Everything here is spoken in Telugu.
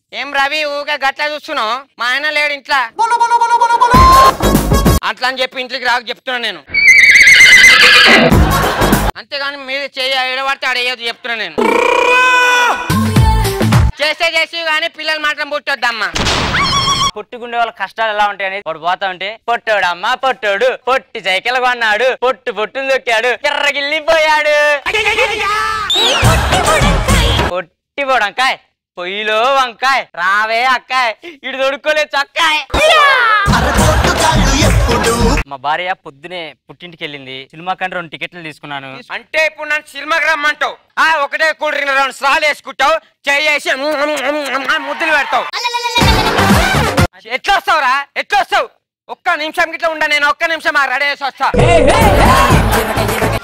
ఏం రవి ఊగా గట్లా చూస్తున్నావు మా ఆయన లేడు ఇంట్లో అట్లా అని చెప్పి ఇంట్లోకి రాక చెప్తున్నా నేను అంతేగాని మీరు చేయ ఎడబడితే అడగదు చెప్తున్నా నేను చేస్తే చేసి కానీ పిల్లలు మాత్రం పుట్టొద్దమ్మా పుట్టుకుండే వాళ్ళ కష్టాలు ఎలా ఉంటాయి అనేది వాడు పోతా ఉంటే పొట్టోడు అమ్మ పొట్టోడు పొట్టి సైకిల్ కొన్నాడు పొట్టు పొట్టును దొక్కాడు ఎర్రగిల్లిపోయాడు పొట్టి పొడంకాయ్ పొయ్యిలో వంకాయ్ రావే అక్కాయ్ ఇటు దొడుక్కోలేదు చక్కాయ్ మా భార్య పొద్దునే పుట్టింటికి వెళ్ళింది సినిమా కంటే రెండు టికెట్లు తీసుకున్నాను అంటే ఇప్పుడు నన్ను సినిమాకి రమ్మంటావు ఆ ఒకటే కూడిన రెండు స్రాలు వేసుకుంటావు చేసి ముద్దులు పెడతావు ఎట్లా వస్తావురా ఎట్లా వస్తావు ఒక్క నిమిషం గిట్లా ఉండ నేను ఒక్క నిమిషం ఆ రెడీ చేసి వస్తా